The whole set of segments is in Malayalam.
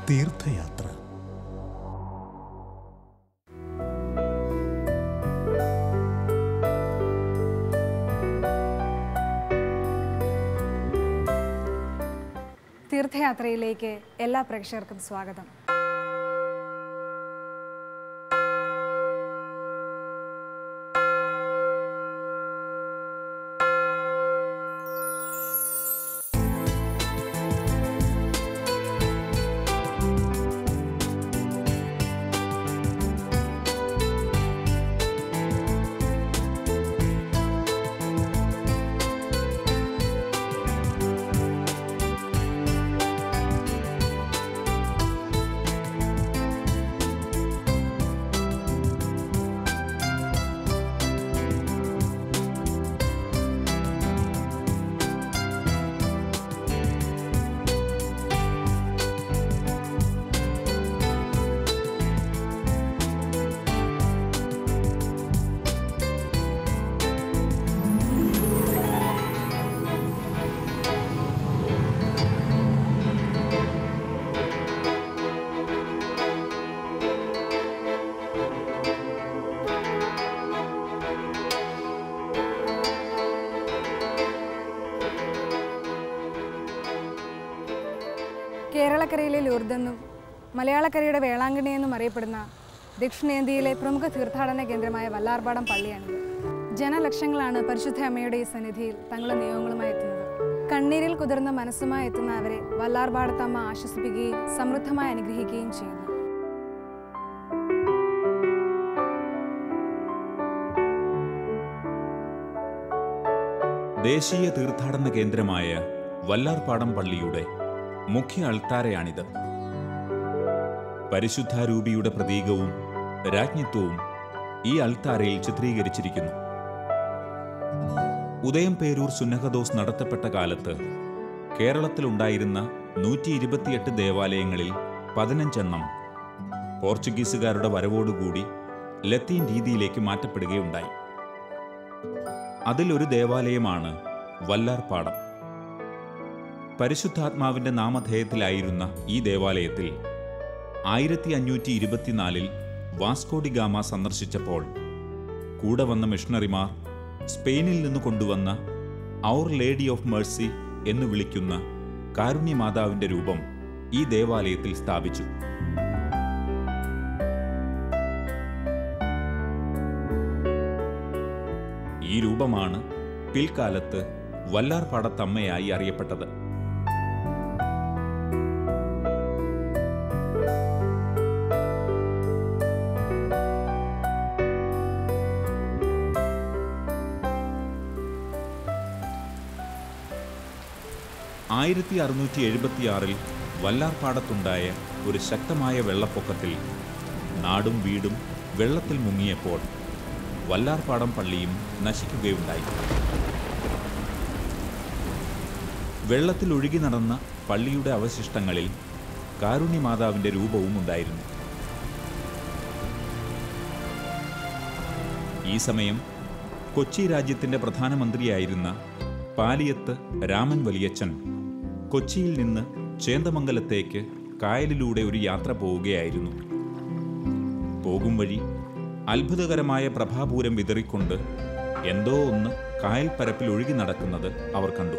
തീർത്ഥയാത്ര തീർത്ഥയാത്രയിലേക്ക് എല്ലാ പ്രേക്ഷകർക്കും സ്വാഗതം കേരളക്കരയിലെ ലൂർദെന്നും മലയാളക്കരയുടെ വേളാങ്കണ്ണി എന്നും അറിയപ്പെടുന്ന ദക്ഷിണേന്ത്യയിലെ പ്രമുഖ തീർത്ഥാടന കേന്ദ്രമായ വല്ലാർപാടം പള്ളിയാണിത് ജനലക്ഷങ്ങളാണ് പരിശുദ്ധ അമ്മയുടെ ഈ സന്നിധിയിൽ തങ്ങളുടെ നിയോഗങ്ങളുമായി എത്തുന്നത് കണ്ണീരിൽ കുതിർന്ന മനസ്സുമായി എത്തുന്ന അവരെ വല്ലാർപാടത്തമ്മ ആശ്വസിപ്പിക്കുകയും സമൃദ്ധമായി അനുഗ്രഹിക്കുകയും ചെയ്യുന്നു ദേശീയ തീർത്ഥാടന കേന്ദ്രമായ വല്ലാർപാടം പള്ളിയുടെ മുഖ്യ അൾത്താരയാണിത് പരിശുദ്ധാരൂപിയുടെ പ്രതീകവും രാജ്ഞിത്വവും ഈ അൾത്താരയിൽ ചിത്രീകരിച്ചിരിക്കുന്നു ഉദയം പേരൂർ സുന്നഹദോസ് നടത്തപ്പെട്ട കാലത്ത് കേരളത്തിലുണ്ടായിരുന്ന നൂറ്റി ഇരുപത്തിയെട്ട് ദേവാലയങ്ങളിൽ പതിനഞ്ചെണ്ണം പോർച്ചുഗീസുകാരുടെ വരവോടുകൂടി ലത്തീൻ രീതിയിലേക്ക് മാറ്റപ്പെടുകയുണ്ടായി അതിലൊരു ദേവാലയമാണ് വല്ലാർപാടം പരിശുദ്ധാത്മാവിന്റെ നാമധേയത്തിലായിരുന്ന ഈ ദേവാലയത്തിൽ ആയിരത്തി അഞ്ഞൂറ്റി ഇരുപത്തിനാലിൽ വാസ്കോഡി ഗാമ സന്ദർശിച്ചപ്പോൾ കൂടെ വന്ന മിഷണറിമാർ സ്പെയിനിൽ നിന്ന് കൊണ്ടുവന്ന ഔർ ലേഡി ഓഫ് മേഴ്സി എന്ന് വിളിക്കുന്ന കാരുണ്യമാതാവിന്റെ രൂപം ഈ ദേവാലയത്തിൽ സ്ഥാപിച്ചു ഈ രൂപമാണ് പിൽക്കാലത്ത് വല്ലാർപാടത്തമ്മയായി അറിയപ്പെട്ടത് ആയിരത്തി അറുന്നൂറ്റി എഴുപത്തിയാറിൽ വല്ലാർപാടത്തുണ്ടായ ഒരു ശക്തമായ വെള്ളപ്പൊക്കത്തിൽ നാടും വീടും വെള്ളത്തിൽ മുങ്ങിയപ്പോൾ വല്ലാർപാടം പള്ളിയും നശിക്കുകയുണ്ടായി വെള്ളത്തിൽ ഒഴുകി നടന്ന പള്ളിയുടെ അവശിഷ്ടങ്ങളിൽ കാരുണ്യമാതാവിന്റെ രൂപവും ഉണ്ടായിരുന്നു ഈ സമയം കൊച്ചി രാജ്യത്തിന്റെ പ്രധാനമന്ത്രിയായിരുന്ന പാലിയത്ത് രാമൻ വലിയച്ഛൻ കൊച്ചിയിൽ നിന്ന് ചേന്ദമംഗലത്തേക്ക് കായലിലൂടെ ഒരു യാത്ര പോവുകയായിരുന്നു പോകും വഴി അത്ഭുതകരമായ പ്രഭാപൂരം വിതറിക്കൊണ്ട് എന്തോ ഒന്ന് കായൽ പരപ്പിൽ ഒഴുകി നടക്കുന്നത് അവർ കണ്ടു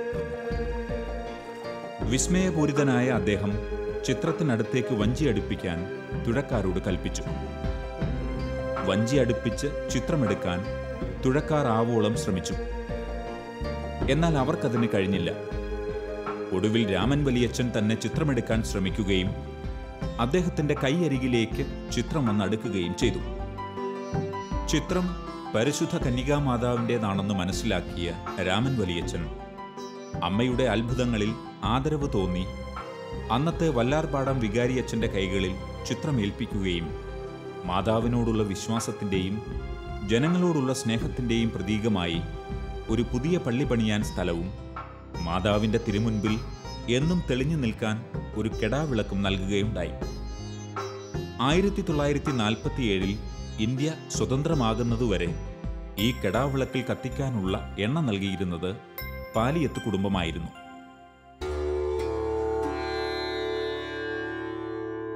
വിസ്മയപൂരിതനായ അദ്ദേഹം ചിത്രത്തിനടുത്തേക്ക് വഞ്ചി അടുപ്പിക്കാൻ തുഴക്കാരോട് കൽപ്പിച്ചു വഞ്ചി അടുപ്പിച്ച് ചിത്രമെടുക്കാൻ തുഴക്കാർ ആവോളം ശ്രമിച്ചു എന്നാൽ അവർക്കതിന് കഴിഞ്ഞില്ല ഒടുവിൽ രാമൻ വലിയച്ഛൻ തന്നെ ചിത്രമെടുക്കാൻ ശ്രമിക്കുകയും അദ്ദേഹത്തിന്റെ കൈയരികിലേക്ക് ചിത്രം വന്നടുക്കുകയും ചെയ്തു ചിത്രം പരിശുദ്ധ കന്യകാമാതാവിൻ്റെതാണെന്ന് മനസ്സിലാക്കിയ രാമൻ വലിയച്ഛൻ അമ്മയുടെ അത്ഭുതങ്ങളിൽ ആദരവ് തോന്നി അന്നത്തെ വല്ലാർപാടം വികാരിയച്ഛൻ്റെ കൈകളിൽ ചിത്രമേൽപ്പിക്കുകയും മാതാവിനോടുള്ള വിശ്വാസത്തിൻ്റെയും ജനങ്ങളോടുള്ള സ്നേഹത്തിൻ്റെയും പ്രതീകമായി ഒരു പുതിയ പള്ളി പണിയാൻ സ്ഥലവും മാതാവിൻ്റെ തിരുമുൻപിൽ എന്നും തെളിഞ്ഞു നിൽക്കാൻ ഒരു കെടാവിളക്കും നൽകുകയുണ്ടായി ആയിരത്തി തൊള്ളായിരത്തി നാൽപ്പത്തിയേഴിൽ ഇന്ത്യ സ്വതന്ത്രമാകുന്നതുവരെ ഈ കെടാവിളക്കിൽ കത്തിക്കാനുള്ള എണ്ണ നൽകിയിരുന്നത് പാലിയത്ത് കുടുംബമായിരുന്നു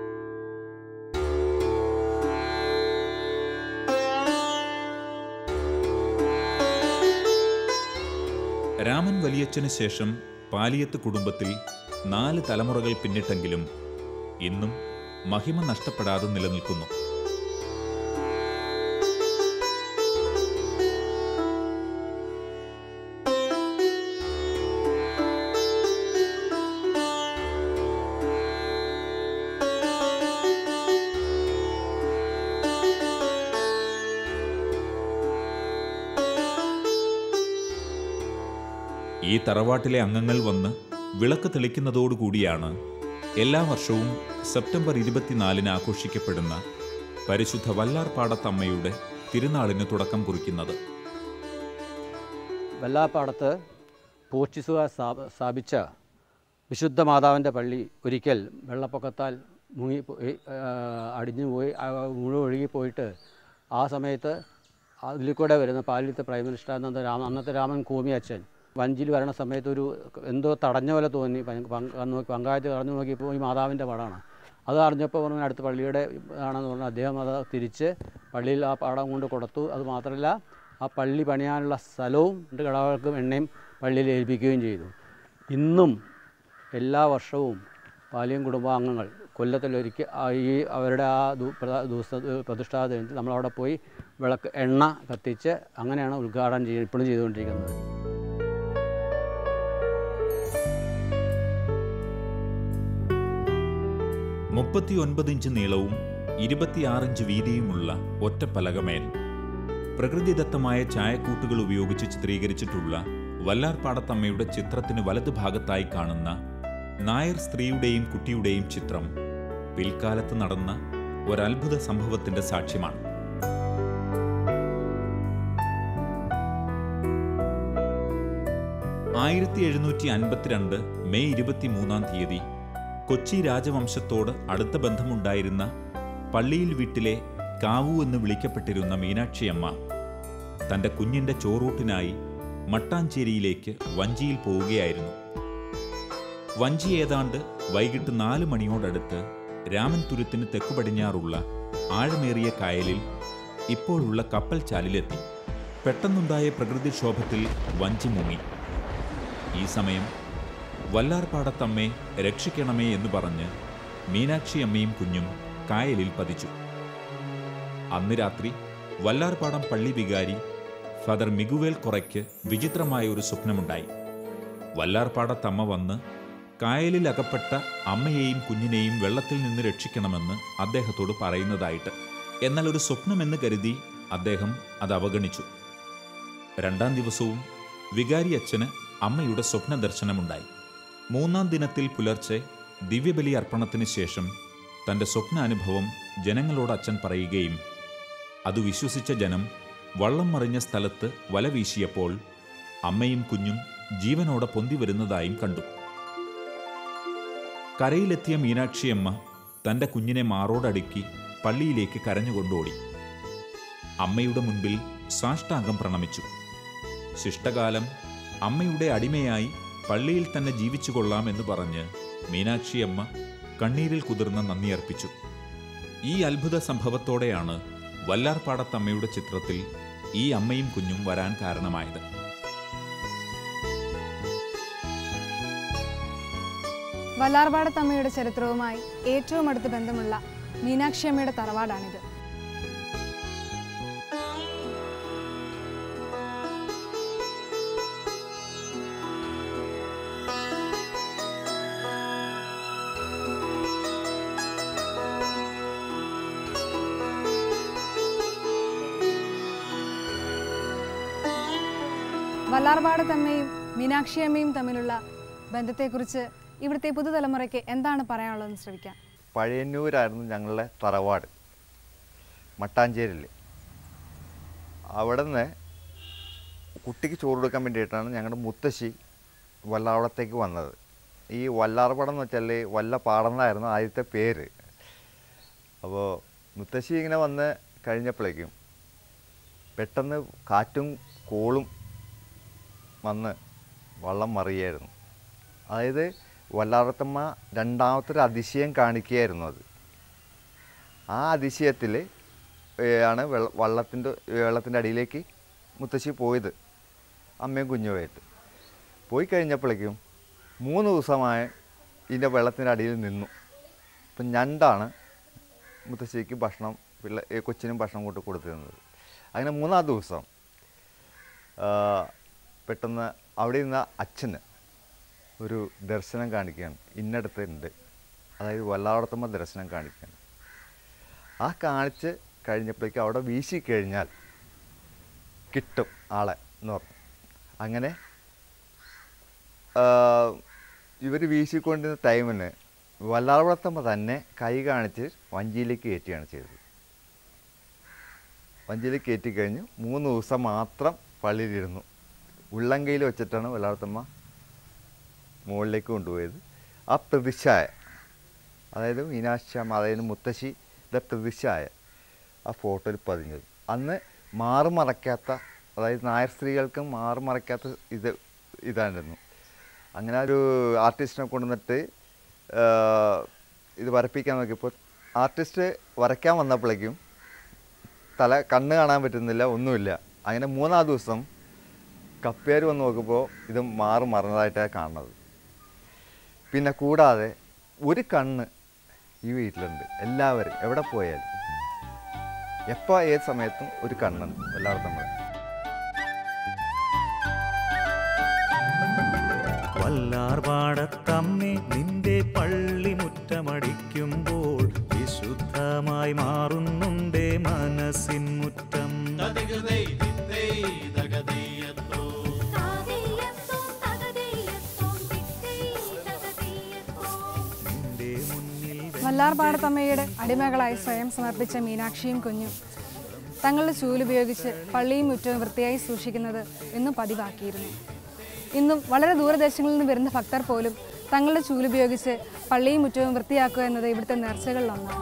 രാമൻ വലിയച്ഛന് ശേഷം പാലിയത്ത് കുടുംബത്തിൽ നാല് തലമുറകൾ പിന്നിട്ടെങ്കിലും ഇന്നും മഹിമ നഷ്ടപ്പെടാതെ നിലനിൽക്കുന്നു ഈ തറവാട്ടിലെ അംഗങ്ങൾ വന്ന് വിളക്ക് തെളിക്കുന്നതോടുകൂടിയാണ് എല്ലാ വർഷവും സെപ്റ്റംബർ ഇരുപത്തിനാലിന് ആഘോഷിക്കപ്പെടുന്ന പരിശുദ്ധ വല്ലാർപാടത്തമ്മയുടെ തിരുനാളിന് തുടക്കം കുറിക്കുന്നത് വെള്ളാപ്പാടത്ത് പോർച്ചുഗീസുകാർ സ്ഥാപ- സ്ഥാപിച്ച വിശുദ്ധ മാതാവിൻ്റെ പള്ളി ഒരിക്കൽ വെള്ളപ്പൊക്കത്താൽ മുങ്ങി പോയി ആ, അടിഞ്ഞു പോയി ആ, മുഴുവൻ ഒഴുകിപ്പോയിട്ട് ആ സമയത്ത് അതിൽ കൂടെ വരുന്ന പാലിയത്തെ പ്രൈം മിനിസ്റ്റർ അന്നത്തെ രാമ അന്നത്തെ രാമൻ കോമി അച്ഛൻ വഞ്ചിയിൽ വരണ സമയത്ത് ഒരു എന്തോ തടഞ്ഞ പോലെ തോന്നി പങ്ക- പങ്ക- നോക്കി പങ്കായത്ത് കടന്നു നോക്കിയപ്പോൾ ഈ മാതാവിൻ്റെ പടമാണ് അത് അറിഞ്ഞപ്പോൾ പറഞ്ഞു അടുത്ത പള്ളിയുടെ ആണെന്ന് പറഞ്ഞു അദ്ദേഹം അത് തിരിച്ച് പള്ളിയിൽ ആ പാടം കൊണ്ട് കൊടുത്തു അത് മാത്രമല്ല ആ പള്ളി പണിയാനുള്ള സ്ഥലവും രണ്ട് കടകൾക്കും എണ്ണയും പള്ളിയിൽ ഏൽപ്പിക്കുകയും ചെയ്തു ഇന്നും എല്ലാ വർഷവും പാലിയം കുടുംബാംഗങ്ങൾ കൊല്ലത്തിലൊരിക്കൽ ആ ഈ അവരുടെ ആ ദു- പ്രധാ- ദിവസ പ്രതിഷ്ഠാ ദിനത്തിൽ നമ്മളവിടെ പോയി വിളക്ക് എണ്ണ കത്തിച്ച് അങ്ങനെയാണ് ഉദ്ഘാടനം ചെയ്യുന്നത് ഇപ്പോഴും ചെയ്തുകൊണ്ടിരിക്കുന്നത് മുപ്പത്തിയൊൻപത് ഇഞ്ച് നീളവും ഇരുപത്തിയാറ് ഇഞ്ച് വീതിയുമുള്ള ഒറ്റപ്പലകമേൽ പ്രകൃതിദത്തമായ ചായക്കൂട്ടുകൾ ഉപയോഗിച്ച് ചിത്രീകരിച്ചിട്ടുള്ള വല്ലാർപാടത്തമ്മയുടെ ചിത്രത്തിന് വലതുഭാഗത്തായി കാണുന്ന നായർ സ്ത്രീയുടെയും കുട്ടിയുടെയും ചിത്രം പിൽക്കാലത്ത് നടന്ന ഒരത്ഭുത സംഭവത്തിന്റെ സാക്ഷ്യമാണ് ആയിരത്തി എഴുന്നൂറ്റി അൻപത്തിരണ്ട് മെയ് ഇരുപത്തിമൂന്നാം തീയതി കൊച്ചി രാജവംശത്തോട് അടുത്ത ബന്ധമുണ്ടായിരുന്ന പള്ളിയിൽ വീട്ടിലെ കാവു എന്ന് വിളിക്കപ്പെട്ടിരുന്ന മീനാക്ഷിയമ്മ തന്റെ കുഞ്ഞിന്റെ ചോറൂട്ടിനായി മട്ടാഞ്ചേരിയിലേക്ക് വഞ്ചിയിൽ പോവുകയായിരുന്നു വഞ്ചി ഏതാണ്ട് വൈകിട്ട് നാല് മണിയോടടുത്ത് രാമൻ തുരുത്തിന് തെക്കു പടിഞ്ഞാറുള്ള ആഴമേറിയ കായലിൽ ഇപ്പോഴുള്ള കപ്പൽ ചാലിലെത്തി പെട്ടെന്നുണ്ടായ പ്രകൃതിക്ഷോഭത്തിൽ വഞ്ചി മുങ്ങി ഈ സമയം വല്ലാർപാടത്തമ്മേ രക്ഷിക്കണമേ എന്ന് പറഞ്ഞ് മീനാക്ഷി അമ്മയും കുഞ്ഞും കായലിൽ പതിച്ചു അന്ന് രാത്രി വല്ലാർപാടം പള്ളി വികാരി ഫാദർ മിഗുവേൽ കുറയ്ക്ക് വിചിത്രമായ ഒരു സ്വപ്നമുണ്ടായി വല്ലാർപാടത്തമ്മ വന്ന് കായലിൽ അകപ്പെട്ട അമ്മയെയും കുഞ്ഞിനെയും വെള്ളത്തിൽ നിന്ന് രക്ഷിക്കണമെന്ന് അദ്ദേഹത്തോട് പറയുന്നതായിട്ട് എന്നാൽ ഒരു സ്വപ്നമെന്ന് കരുതി അദ്ദേഹം അത് അവഗണിച്ചു രണ്ടാം ദിവസവും വികാരി അച്ഛന് അമ്മയുടെ സ്വപ്ന ദർശനമുണ്ടായി മൂന്നാം ദിനത്തിൽ പുലർച്ചെ ദിവ്യബലി അർപ്പണത്തിന് ശേഷം തന്റെ സ്വപ്നാനുഭവം ജനങ്ങളോട് അച്ഛൻ പറയുകയും അത് വിശ്വസിച്ച ജനം വള്ളം മറിഞ്ഞ സ്ഥലത്ത് വല വീശിയപ്പോൾ അമ്മയും കുഞ്ഞും ജീവനോടെ പൊന്തി വരുന്നതായും കണ്ടു കരയിലെത്തിയ മീനാക്ഷിയമ്മ തന്റെ കുഞ്ഞിനെ മാറോടടുക്കി പള്ളിയിലേക്ക് കരഞ്ഞുകൊണ്ടോടി അമ്മയുടെ മുൻപിൽ സാഷ്ടാംഗം പ്രണമിച്ചു ശിഷ്ടകാലം അമ്മയുടെ അടിമയായി പള്ളിയിൽ തന്നെ ജീവിച്ചു കൊള്ളാം എന്ന് പറഞ്ഞ് മീനാക്ഷിയമ്മ കണ്ണീരിൽ കുതിർന്ന നന്ദി അർപ്പിച്ചു ഈ അത്ഭുത സംഭവത്തോടെയാണ് വല്ലാർപാടത്തമ്മയുടെ ചിത്രത്തിൽ ഈ അമ്മയും കുഞ്ഞും വരാൻ കാരണമായത് വല്ലാർപാടത്തമ്മയുടെ ചരിത്രവുമായി ഏറ്റവും അടുത്ത ബന്ധമുള്ള മീനാക്ഷി അമ്മയുടെ തറവാടാണിത് വല്ലാർപാടത്തമ്മയും മീനാക്ഷി അമ്മയും തമ്മിലുള്ള ബന്ധത്തെക്കുറിച്ച് ഇവിടുത്തെ പുതുതലമുറയ്ക്ക് എന്താണ് പറയാനുള്ളതെന്ന് ശ്രമിക്കാം പഴയന്നൂരായിരുന്നു ഞങ്ങളുടെ തറവാട് മട്ടാഞ്ചേരിയിൽ അവിടെ നിന്ന് കുട്ടിക്ക് ചോറ് കൊടുക്കാൻ വേണ്ടിയിട്ടാണ് ഞങ്ങളുടെ മുത്തശ്ശി വല്ലാവളത്തേക്ക് വന്നത് ഈ വല്ലാർപടം എന്ന് വെച്ചാൽ വല്ലപ്പാടം എന്നായിരുന്നു ആദ്യത്തെ പേര് അപ്പോൾ മുത്തശ്ശി ഇങ്ങനെ വന്ന് കഴിഞ്ഞപ്പോഴേക്കും പെട്ടെന്ന് കാറ്റും കോളും വന്ന് വള്ളം മറിയായിരുന്നു അതായത് വല്ലാറത്തമ്മ രണ്ടാമത്തെ ഒരു അതിശയം കാണിക്കുകയായിരുന്നു അത് ആ അതിശയത്തിൽ ആണ് വെള്ള വള്ളത്തിൻ്റെ വെള്ളത്തിൻ്റെ അടിയിലേക്ക് മുത്തശ്ശി പോയത് അമ്മയും കുഞ്ഞുമായിട്ട് പോയി കഴിഞ്ഞപ്പോഴേക്കും മൂന്ന് ദിവസമായി ഇതിൻ്റെ വെള്ളത്തിൻ്റെ അടിയിൽ നിന്നു ഇപ്പം ഞണ്ടാണ് മുത്തശ്ശിക്ക് ഭക്ഷണം പിള്ള ഏ, കൊച്ചിനും ഭക്ഷണം കൊണ്ട് കൊടുത്തിരുന്നത് അങ്ങനെ മൂന്നാം ദിവസം ആ, പെട്ടെന്ന് അവിടെ ഇരുന്ന അച്ഛന് ഒരു ദർശനം കാണിക്കുകയാണ് ഇന്നടത്ത് ഉണ്ട് അതായത് വല്ലാടത്തുമ്പോൾ ദർശനം കാണിക്കുകയാണ് ആ കാണിച്ച് കഴിഞ്ഞപ്പോഴേക്കും അവിടെ വീശി കഴിഞ്ഞാൽ കിട്ടും ആളെ എന്ന് പറഞ്ഞു അങ്ങനെ ഇവർ വീശിക്കൊണ്ടിരുന്ന ടൈമിന് വല്ലാർവളത്തമ്മ തന്നെ കൈ കാണിച്ച് വഞ്ചിയിലേക്ക് കയറ്റുകയാണ് ചെയ്തത് വഞ്ചിയിലേക്ക് കയറ്റി കഴിഞ്ഞ് മൂന്ന് ദിവസം മാത്രം പള്ളിയിലിരുന്നു ഉള്ളംകൈയിൽ വെച്ചിട്ടാണ് വല്ലാർത്തമ്മ മുകളിലേക്ക് കൊണ്ടുപോയത് ആ പ്രതിച്ഛായ അതായത് മീനാക്ഷി അതായത് മുത്തശ്ശിയുടെ പ്രതിച്ഛായ ആ ഫോട്ടോയിൽ പതിഞ്ഞത് അന്ന് മാറുമറയ്ക്കാത്ത അതായത് നായർ സ്ത്രീകൾക്ക് മാറുമറയ്ക്കാത്ത ഇത് ഇതായിരുന്നു അങ്ങനെ ഒരു ആർട്ടിസ്റ്റിനെ കൊണ്ടുവന്നിട്ട് ആ, ഇത് വരപ്പിക്കാൻ നോക്കിയപ്പോൾ ആർട്ടിസ്റ്റ് വരയ്ക്കാൻ വന്നപ്പോഴേക്കും തല കണ്ണ് കാണാൻ പറ്റുന്നില്ല ഒന്നുമില്ല അങ്ങനെ മൂന്നാം ദിവസം കപ്പേർ വന്ന് നോക്കുമ്പോൾ ഇത് മാറി മറന്നതായിട്ടാണ് കാണുന്നത് പിന്നെ കൂടാതെ ഒരു കണ്ണ് ഈ വീട്ടിലുണ്ട് എല്ലാവരും എവിടെ പോയാലും എപ്പോൾ ഏത് സമയത്തും ഒരു കണ്ണുണ്ട് എല്ലായിടത്തും നമ്മളെ വല്ലാർപാടത്തമ്മേ നിന്റെ പള്ളി മുറ്റമടിക്കുമ്പോൾ വിശുദ്ധമായി മാറുന്നുണ്ടേ മനസ്സിൻ മുറ്റം നിന്റെ മുന്നിൽ വല്ലാർപാടത്തമ്മയുടെ അടിമകളായി സ്വയം സമർപ്പിച്ച മീനാക്ഷിയും കുഞ്ഞും തങ്ങളുടെ ചൂലുപയോഗിച്ച് പള്ളിയും മുറ്റവും വൃത്തിയായി സൂക്ഷിക്കുന്നത് എന്നും പതിവാക്കിയിരുന്നു ഇന്നും വളരെ ദൂരദേശങ്ങളിൽ നിന്ന് വരുന്ന ഭക്തർ പോലും തങ്ങളുടെ ചൂലുപയോഗിച്ച് പള്ളിയും മുറ്റവും വൃത്തിയാക്കുക എന്നത് ഇവിടുത്തെ നേർച്ചകളിലൊന്നാണ്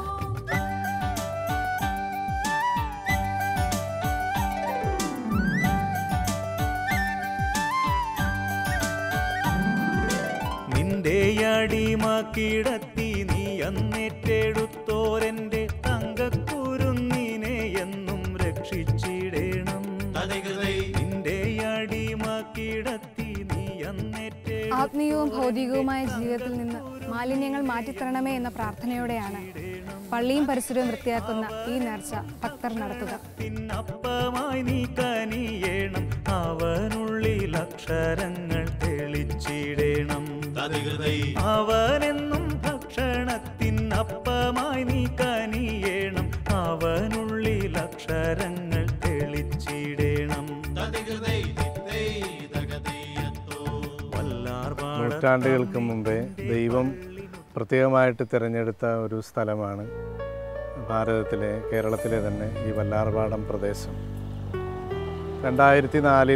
നിന്റെ അടിമ കിടത്തി നീ അന്നേറ്റെടുത്തോരെന്റെ തങ്കക്കുരുന്നിനെ എന്നും രക്ഷിച്ചിടേണം നിന്റെ അടിമ കിടത്തി നീ അന്നേറ്റെ ആത്മീയവും ഭൗതികവുമായ ജീവിതത്തിൽ നിന്ന് മാലിന്യങ്ങൾ മാറ്റിത്തരണമേ എന്ന പ്രാർത്ഥനയോടെയാണ് പള്ളിയും പരിസരവും വൃത്തിയാക്കുന്ന ഈ നേർച്ച ഭക്തർ നടത്തുക പിന്നപ്പമായി നീ കനിയേണം അവനുള്ളിൽ അക്ഷരങ്ങൾ തെളിച്ചിടേണം അവനെന്നും ഭക്ഷണത്തിനപ്പമായി നീ കനിയേണം അവനുള്ളിൽ അക്ഷരങ്ങൾ തെളിച്ചിടേണം വല്ലാർപാട നൂറ്റാണ്ടുകൾക്ക് മുമ്പേ ദൈവം പ്രത്യേകമായിട്ട് തിരഞ്ഞെടുത്ത ഒരു സ്ഥലമാണ് ഭാരതത്തിലെ കേരളത്തിലെ തന്നെ ഈ വല്ലാർപാടം പ്രദേശം രണ്ടായിരത്തി നാലിൽ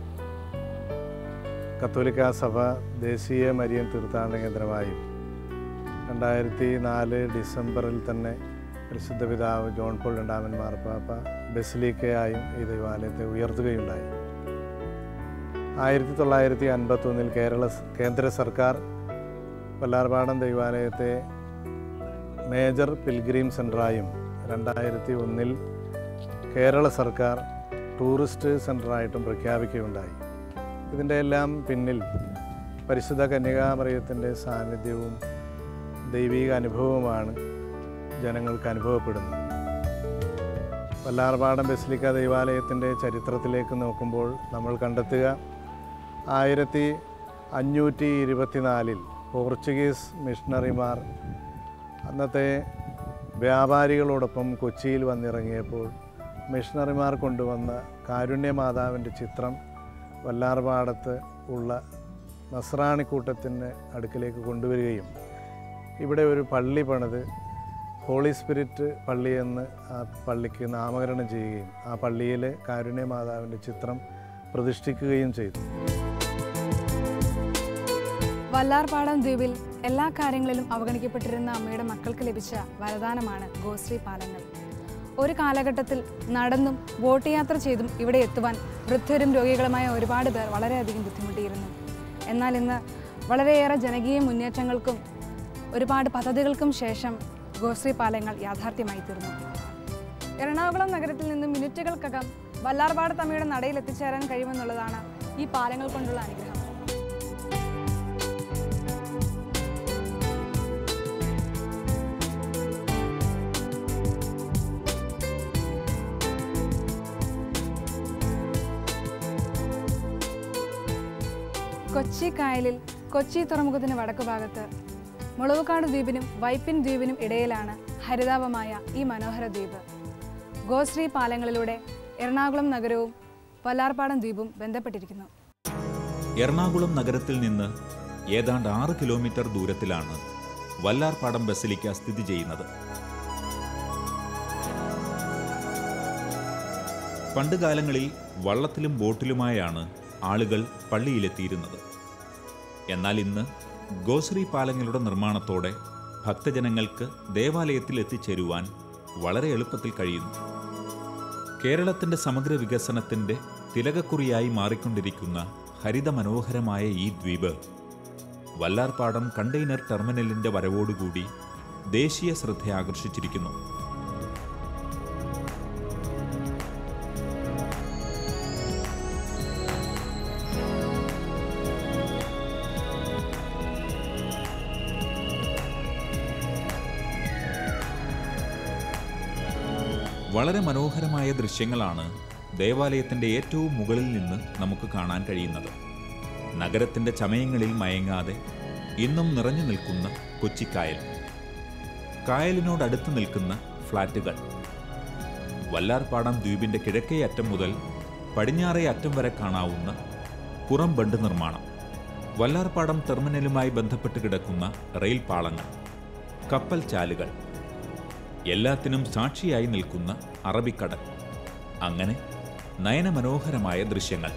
കത്തോലിക്ക സഭ ദേശീയ മരിയൻ തീർത്ഥാടന കേന്ദ്രമായും രണ്ടായിരത്തി നാല് ഡിസംബറിൽ തന്നെ പരിശുദ്ധ പിതാവ് ജോൺ പോൾ രണ്ടാമൻ മാർപ്പാപ്പ ബസിലിക്കയായും ഈ ദൈവാലയത്തെ ഉയർത്തുകയുണ്ടായി ആയിരത്തി തൊള്ളായിരത്തി അൻപത്തൊന്നിൽ കേരള സ് കേന്ദ്ര സർക്കാർ വല്ലാർപാടം ദൈവാലയത്തെ മേജർ പിൽഗ്രീം സെൻ്ററായും രണ്ടായിരത്തി ഒന്നിൽ കേരള സർക്കാർ ടൂറിസ്റ്റ് സെൻ്ററായിട്ടും പ്രഖ്യാപിക്കുകയുണ്ടായി ഇതിൻ്റെ എല്ലാം പിന്നിൽ പരിശുദ്ധ കന്യകാമറിയത്തിൻ്റെ സാന്നിധ്യവും ദൈവിക അനുഭവവുമാണ് ജനങ്ങൾക്ക് അനുഭവപ്പെടുന്നത് വല്ലാർപാടം ബസിലിക്ക ദൈവാലയത്തിൻ്റെ ചരിത്രത്തിലേക്ക് നോക്കുമ്പോൾ നമ്മൾ കണ്ടെത്തുക ആയിരത്തി അഞ്ഞൂറ്റി ഇരുപത്തിനാലിൽ പോർച്ചുഗീസ് മിഷണറിമാർ അന്നത്തെ വ്യാപാരികളോടൊപ്പം കൊച്ചിയിൽ വന്നിറങ്ങിയപ്പോൾ മിഷണറിമാർ കൊണ്ടുവന്ന കാരുണ്യമാതാവിൻ്റെ ചിത്രം വല്ലാർപാടത്ത് ഉള്ള നസ്രാണിക്കൂട്ടത്തിൻ്റെ അടുക്കിലേക്ക് കൊണ്ടുവരികയും ഇവിടെ ഒരു പള്ളി പണിത് ഹോളി സ്പിരിറ്റ് പള്ളി എന്ന് ആ പള്ളിക്ക് നാമകരണം ചെയ്യുകയും ആ പള്ളിയിൽ കാരുണ്യമാതാവിൻ്റെ ചിത്രം പ്രതിഷ്ഠിക്കുകയും ചെയ്തു വല്ലാർപാടം ദ്വീപിൽ എല്ലാ കാര്യങ്ങളിലും അവഗണിക്കപ്പെട്ടിരുന്ന അമ്മയുടെ മക്കൾക്ക് ലഭിച്ച വരദാനമാണ് ഗോശ്രീ പാലങ്ങൾ ഒരു കാലഘട്ടത്തിൽ നടന്നും ബോട്ട് യാത്ര ചെയ്തും ഇവിടെ എത്തുവാൻ വൃദ്ധരും രോഗികളുമായ ഒരുപാട് പേർ വളരെയധികം ബുദ്ധിമുട്ടിയിരുന്നു എന്നാൽ ഇന്ന് വളരെയേറെ ജനകീയ മുന്നേറ്റങ്ങൾക്കും ഒരുപാട് പദ്ധതികൾക്കും ശേഷം ഗോശ്രീ പാലങ്ങൾ യാഥാർത്ഥ്യമായി തീർന്നു എറണാകുളം നഗരത്തിൽ നിന്നും മിനിറ്റുകൾക്കകം വല്ലാർപാടത്തമ്മയുടെ നടയിൽ എത്തിച്ചേരാൻ കഴിയുമെന്നുള്ളതാണ് ഈ പാലങ്ങൾ കൊണ്ടുള്ള അനുഗ്രഹം കൊച്ചി കായലിൽ കൊച്ചി തുറമുഖത്തിന് വടക്കുഭാഗത്ത് മുളവുകാട് ദ്വീപിനും വൈപ്പിൻ ദ്വീപിനും ഇടയിലാണ് ഹരിതാപമായ ഈ മനോഹര ദ്വീപ് ഗോശ്രീ പാലങ്ങളിലൂടെ എറണാകുളം നഗരവും വല്ലാർപാടം ദ്വീപും ബന്ധപ്പെട്ടിരിക്കുന്നു എറണാകുളം നഗരത്തിൽ നിന്ന് ഏതാണ്ട് ആറ് കിലോമീറ്റർ ദൂരത്തിലാണ് വല്ലാർപാടം ബസലിക്ക സ്ഥിതി ചെയ്യുന്നത് പണ്ടുകാലങ്ങളിൽ വള്ളത്തിലും ബോട്ടിലുമായാണ് ആളുകൾ പള്ളിയിലെത്തിയിരുന്നത് എന്നാൽ ഇന്ന് ഗോശ്രീ പാലങ്ങളുടെ നിർമ്മാണത്തോടെ ഭക്തജനങ്ങൾക്ക് ദേവാലയത്തിൽ എത്തിച്ചേരുവാൻ വളരെ എളുപ്പത്തിൽ കഴിയുന്നു കേരളത്തിന്റെ സമഗ്ര വികസനത്തിന്റെ തിലകക്കുറിയായി മാറിക്കൊണ്ടിരിക്കുന്ന ഹരിതമനോഹരമായ ഈ ദ്വീപ് വല്ലാർപാടം കണ്ടെയ്നർ ടെർമിനലിന്റെ വരവോടുകൂടി ദേശീയ ശ്രദ്ധ ആകർഷിച്ചിരിക്കുന്നു വളരെ മനോഹരമായ ദൃശ്യങ്ങളാണ് ദേവാലയത്തിന്റെ ഏറ്റവും മുകളിൽ നിന്ന് നമുക്ക് കാണാൻ കഴിയുന്നത് നഗരത്തിന്റെ ചമയങ്ങളിൽ മയങ്ങാതെ ഇന്നും നിറഞ്ഞു നിൽക്കുന്ന കൊച്ചിക്കായൽ കായലിനോടടുത്ത് നിൽക്കുന്ന ഫ്ലാറ്റുകൾ വല്ലാർപാടം ദ്വീപിന്റെ കിഴക്കേ അറ്റം മുതൽ പടിഞ്ഞാറേ അറ്റം വരെ കാണാവുന്ന പുറം ബണ്ട് നിർമ്മാണം വല്ലാർപാടം ടെർമിനലുമായി ബന്ധപ്പെട്ട് കിടക്കുന്ന റെയിൽ പാളങ്ങൾ കപ്പൽ ചാലുകൾ എല്ലാത്തിനും സാക്ഷിയായി നിൽക്കുന്ന അറബിക്കടൽ അങ്ങനെ നയനമനോഹരമായ ദൃശ്യങ്ങൾ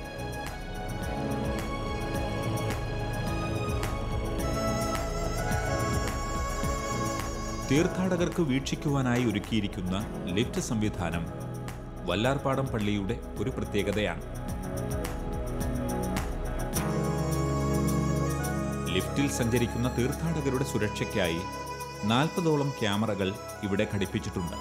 തീർത്ഥാടകർക്ക് വീക്ഷിക്കുവാനായി ഒരുക്കിയിരിക്കുന്ന ലിഫ്റ്റ് സംവിധാനം വല്ലാർപാടം പള്ളിയുടെ ഒരു പ്രത്യേകതയാണ് ലിഫ്റ്റിൽ സഞ്ചരിക്കുന്ന തീർത്ഥാടകരുടെ സുരക്ഷയ്ക്കായി നാൽപ്പതോളം ക്യാമറകൾ ഇവിടെ ഘടിപ്പിച്ചിട്ടുണ്ട്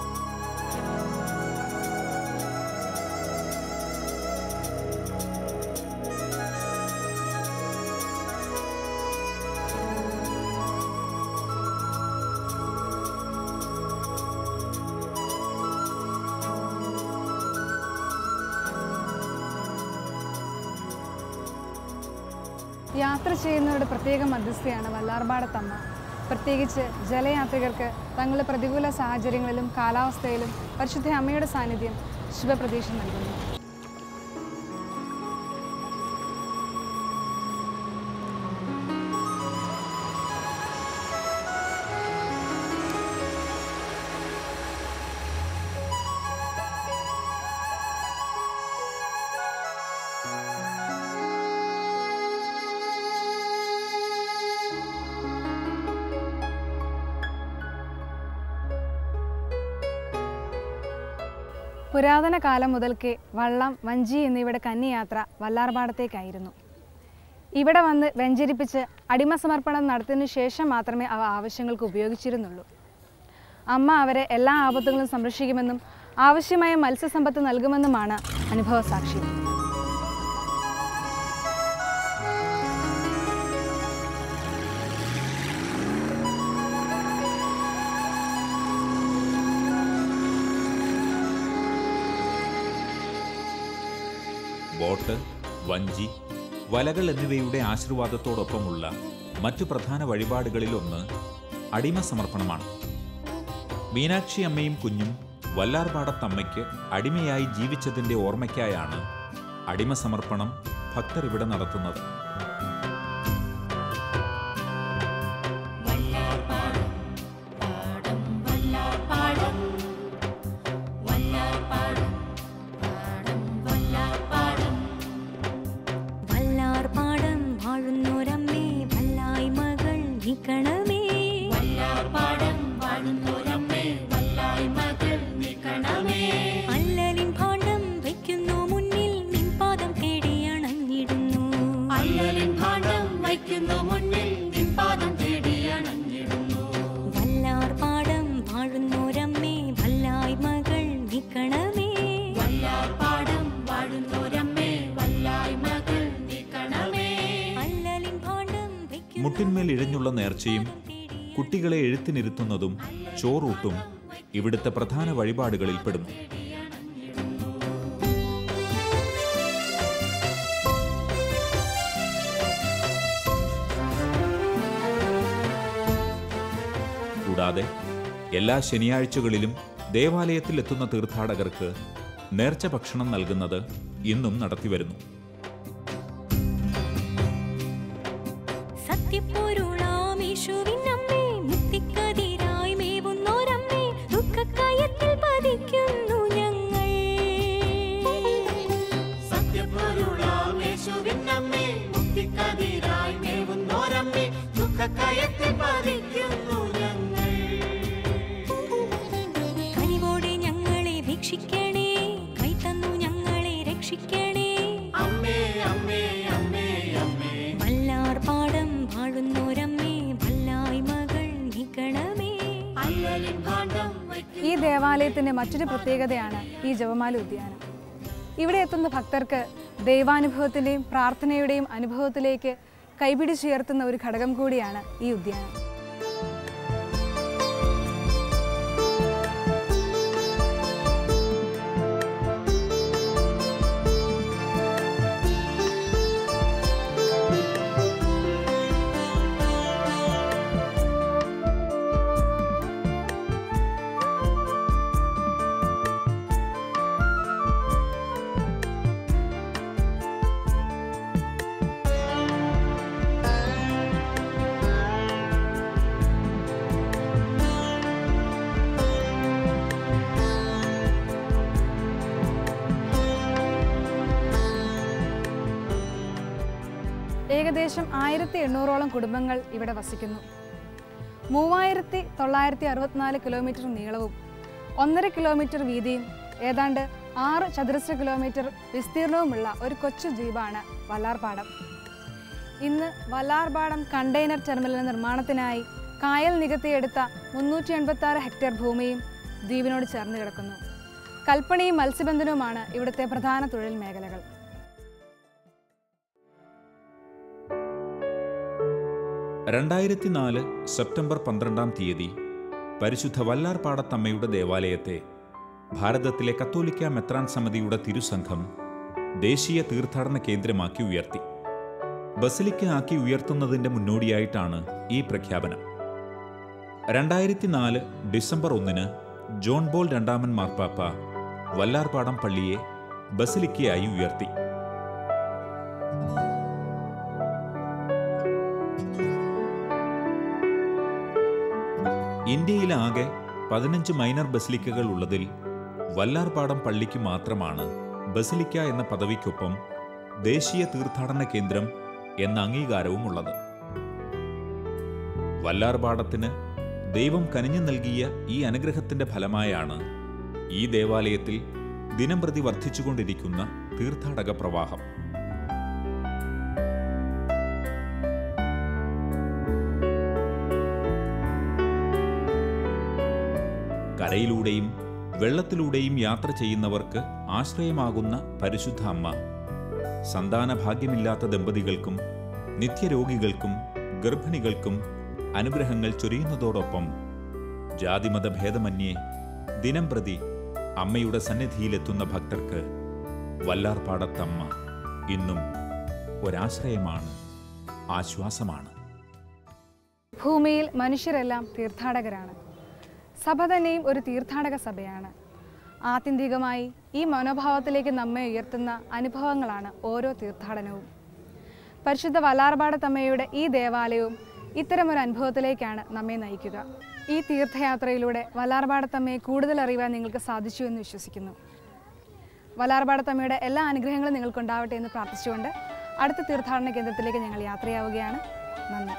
യാത്ര ചെയ്യുന്നവരുടെ പ്രത്യേക മധ്യസ്ഥയാണ് വല്ലാർപാടത്തമ്മ പ്രത്യേകിച്ച് ജലയാത്രികർക്ക് തങ്ങളുടെ പ്രതികൂല സാഹചര്യങ്ങളിലും കാലാവസ്ഥയിലും പരിശുദ്ധ അമ്മയുടെ സാന്നിധ്യം ശുഭപ്രതീക്ഷ നൽകുന്നു പുരാതന കാലം മുതൽക്കേ വള്ളം വഞ്ചി എന്നിവയുടെ കന്നിയാത്ര വല്ലാർപാടത്തേക്കായിരുന്നു ഇവിടെ വന്ന് വെഞ്ചരിപ്പിച്ച് അടിമസമർപ്പണം നടത്തിയതിനു ശേഷം മാത്രമേ അവ ആവശ്യങ്ങൾക്ക് ഉപയോഗിച്ചിരുന്നുള്ളൂ അമ്മ അവരെ എല്ലാ ആപത്തുകളും സംരക്ഷിക്കുമെന്നും ആവശ്യമായ മത്സ്യസമ്പത്ത് നൽകുമെന്നുമാണ് അനുഭവ സാക്ഷ്യം ബോട്ട് വഞ്ചി വലകൾ എന്നിവയുടെ ആശീർവാദത്തോടൊപ്പമുള്ള മറ്റു പ്രധാന വഴിപാടുകളിലൊന്ന് അടിമ സമർപ്പണമാണ് മീനാക്ഷി അമ്മയും കുഞ്ഞും വല്ലാർപാടത്തമ്മയ്ക്ക് അടിമയായി ജീവിച്ചതിൻ്റെ ഓർമ്മയ്ക്കായാണ് അടിമ സമർപ്പണം ഭക്തർ ഇവിടെ നടത്തുന്നത് വല്ലാർപാടം വാഴുന്നോരമ്മേ വല്ലായി മകൾ നീക്കണമേ വല്ലാർപാടം വാഴുന്നോരമ്മേ വല്ലായി മകൾ നീക്കണമേ അല്ലലിൻ ഭാണ്ഡം വയ്ക്കുന്നു മുന്നിൽ നിൻ പാദം തേടി അണഞ്ഞിടുന്നു അല്ലലിൻ ഭാണ്ഡം വയ്ക്കുന്നു മുന്നിൽ നിൻ പാദം തേടി അണഞ്ഞിടുന്നു വല്ലാർപാടം വാഴുന്നോരമ്മേ വല്ലായി മകൾ നീക്കണമേ വല്ലാർപാടം വാഴുന്നോരമ്മേ വല്ലായി മകൾ നീക്കണമേ അല്ലലിൻ ഭാണ്ഡം വയ്ക്കുന്നു മുട്ടിന്മേൽ ഇഴഞ്ഞുള്ള നേർച്ചയും കുട്ടികളെ എഴുത്തിനിരുത്തുന്നതും ചോറൂട്ടും ഇവിടുത്തെ പ്രധാന വഴിപാടുകളിൽ പെടുന്നു കൂടാതെ എല്ലാ ശനിയാഴ്ചകളിലും ദേവാലയത്തിൽ എത്തുന്ന തീർത്ഥാടകർക്ക് നേർച്ച ഭക്ഷണം നൽകുന്നത് ഇന്നും നടത്തിവരുന്നു സത്യപ്പൊരുളാമീശുവിനമ്മേ മുത്തിക്കതിരായി മേവുന്നോരമ്മേ ദുഃഖക്കയത്തിൽ പതിക്കുന്നു ഞങ്ങൾ സത്യപ്പൊരുളാമേശുവിനമ്മേ മുക്തിക്കതിരായി മേവുന്നോരമ്മേ ദുഃഖക്കയത്തിൽ പതിക്കുന്നു ഞങ്ങൾ കനിവോടെ ഞങ്ങളെ വീക്ഷിക്കണേ കൈത്തന്നു ഞങ്ങളെ രക്ഷിക്കണേ അമ്മേ അമ്മേ അമ്മേ അമ്മേ വല്ലാർ പാടം വാഴുന്നോരമ്മേ വല്ലായ് മകൾ നിക്കണമേ അല്ലലിൻ ഭാണ്ഡം വയ്ക്കും ഈ ദേവാലയത്തിൻ്റെ മറ്റൊരു പ്രത്യേകതയാണ് ഈ ജപമാല ഉദ്യാനം ഇവിടെ എത്തുന്ന ഭക്തർക്ക് ദൈവാനുഭവത്തിൻ്റെയും പ്രാർത്ഥനയുടെയും അനുഭവത്തിലേക്ക് കൈപിടിച്ചുയർത്തുന്ന ഒരു ഘടകം കൂടിയാണ് ഈ ഉദ്യാനം ഏകദേശം ആയിരത്തി എണ്ണൂറോളം കുടുംബങ്ങൾ ഇവിടെ വസിക്കുന്നു മൂവായിരത്തി തൊള്ളായിരത്തി അറുപത്തിനാല് കിലോമീറ്റർ നീളവും ഒന്നര കിലോമീറ്റർ വീതിയും ഏതാണ്ട് ആറ് ചതുരശ്ര കിലോമീറ്റർ വിസ്തീർണവുമുള്ള ഒരു കൊച്ചു ദ്വീപാണ് വല്ലാർപാടം ഇന്ന് വല്ലാർപാടം കണ്ടെയ്നർ ടെർമിനൽ നിർമ്മാണത്തിനായി കായൽ നികത്തിയെടുത്ത മുന്നൂറ്റി എൺപത്തി ആറ് ഹെക്ടർ ഭൂമിയും ദ്വീപിനോട് ചേർന്ന് കിടക്കുന്നു കൽപ്പണിയും മത്സ്യബന്ധനവുമാണ് ഇവിടുത്തെ പ്രധാന തൊഴിൽ മേഖലകൾ രണ്ടായിരത്തി നാല് സെപ്റ്റംബർ പന്ത്രണ്ടാം തീയതി പരിശുദ്ധ വല്ലാർപാടത്തമ്മയുടെ ദേവാലയത്തെ ഭാരതത്തിലെ കത്തോലിക്ക മെത്രാൻ സമിതിയുടെ തിരുസംഘം ദേശീയ തീർത്ഥാടന കേന്ദ്രമാക്കി ഉയർത്തി ബസിലിക്ക ആക്കി ഉയർത്തുന്നതിന്റെ മുന്നോടിയായിട്ടാണ് ഈ പ്രഖ്യാപനം രണ്ടായിരത്തി നാല് ഡിസംബർ ഒന്നിന് ജോൺ ബോൾ രണ്ടാമൻ മാർപ്പാപ്പ വല്ലാർപാടം പള്ളിയെ ബസിലിക്കയായി ഉയർത്തി ഇന്ത്യയിലാകെ പതിനഞ്ച് മൈനർ ബസിലിക്കകൾ ഉള്ളതിൽ വല്ലാർപാടം പള്ളിക്ക് മാത്രമാണ് ബസിലിക്ക എന്ന പദവിക്കൊപ്പം ദേശീയ തീർത്ഥാടന കേന്ദ്രം എന്ന അംഗീകാരവും ഉള്ളത് വല്ലാർപാടത്തിന് ദൈവം കനിഞ്ഞു നൽകിയ ഈ അനുഗ്രഹത്തിന്റെ ഫലമായാണ് ഈ ദേവാലയത്തിൽ ദിനംപ്രതി വർദ്ധിച്ചുകൊണ്ടിരിക്കുന്ന തീർത്ഥാടക പ്രവാഹം കരയിലൂടെയും വെള്ളത്തിലൂടെയും യാത്ര ചെയ്യുന്നവർക്ക് ആശ്രയമാകുന്ന പരിശുദ്ധ അമ്മ സന്താന ഭാഗ്യമില്ലാത്ത ദമ്പതികൾക്കും നിത്യരോഗികൾക്കും ഗർഭിണികൾക്കും അനുഗ്രഹങ്ങൾ ചൊരിയുന്നതോടൊപ്പം ജാതിമത ഭേദമന്യേ ദിനം പ്രതി അമ്മയുടെ സന്നിധിയിലെത്തുന്ന ഭക്തർക്ക് വല്ലാർപാടത്തമ്മ ഇന്നും ഒരാശ്രയമാണ് ആശ്വാസമാണ് ഭൂമിയിൽ മനുഷ്യരെല്ലാം തീർത്ഥാടകരാണ് സഭ തന്നെയും ഒരു തീർത്ഥാടക സഭയാണ് ആത്യന്തികമായി ഈ മനോഭാവത്തിലേക്ക് നമ്മെ ഉയർത്തുന്ന അനുഭവങ്ങളാണ് ഓരോ തീർത്ഥാടനവും പരിശുദ്ധ വലാർപാടത്തമ്മയുടെ ഈ ദേവാലയവും ഇത്തരമൊരു അനുഭവത്തിലേക്കാണ് നമ്മെ നയിക്കുക ഈ തീർത്ഥയാത്രയിലൂടെ വലാർപാടത്തമ്മയെ കൂടുതൽ അറിയുവാൻ നിങ്ങൾക്ക് സാധിച്ചു എന്ന് വിശ്വസിക്കുന്നു വലാർപാടത്തമ്മയുടെ എല്ലാ അനുഗ്രഹങ്ങളും നിങ്ങൾക്കുണ്ടാവട്ടെ എന്ന് പ്രാർത്ഥിച്ചുകൊണ്ട് അടുത്ത തീർത്ഥാടന കേന്ദ്രത്തിലേക്ക് ഞങ്ങൾ യാത്രയാവുകയാണ് നന്ദി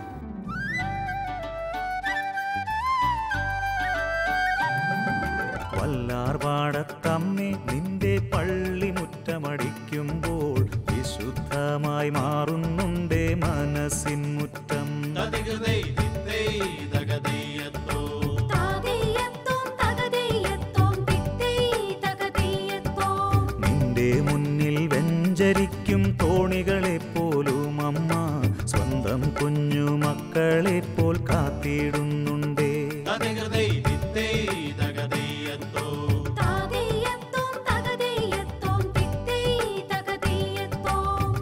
വല്ലാർപാടത്തമ്മേ നിന്റെ പള്ളി മുറ്റമടിക്കുമ്പോൾ വിശുദ്ധമായി മാറുന്നുണ്ടേ മനസ്സിൻ മുറ്റം താതേയത്തോം തകതേയത്തോം തിത്തേ തകതേയത്തോം നിന്റെ മുന്നിൽ വെഞ്ചരിക്കും തോണികളെ പോലും അമ്മ സ്വന്തം കുഞ്ഞു മക്കളെ പോൽ കാത്തിടുന്നുണ്ടേ താതേയത്തോം തകതേയത്തോം തിത്തേ തകതേയത്തോം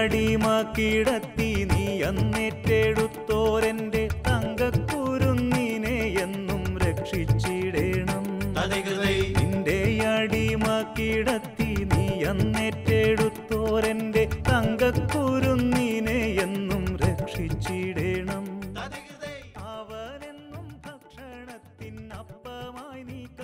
അടിമ കിടത്തി നീ അന്നേറ്റെടുത്തോരെന്റെ തങ്കക്കുരുന്നിനെ എന്നും രക്ഷിച്ചിടേണം തതകൃതൈ നിന്റെ അടിമ കിടത്തി നീ അന്നേറ്റെടുത്തോരെന്റെ തങ്കക്കുരുന്നിനെ എന്നും രക്ഷിച്ചിടേണം അവനെന്നും ഭക്ഷണത്തിനപ്പമായി നീ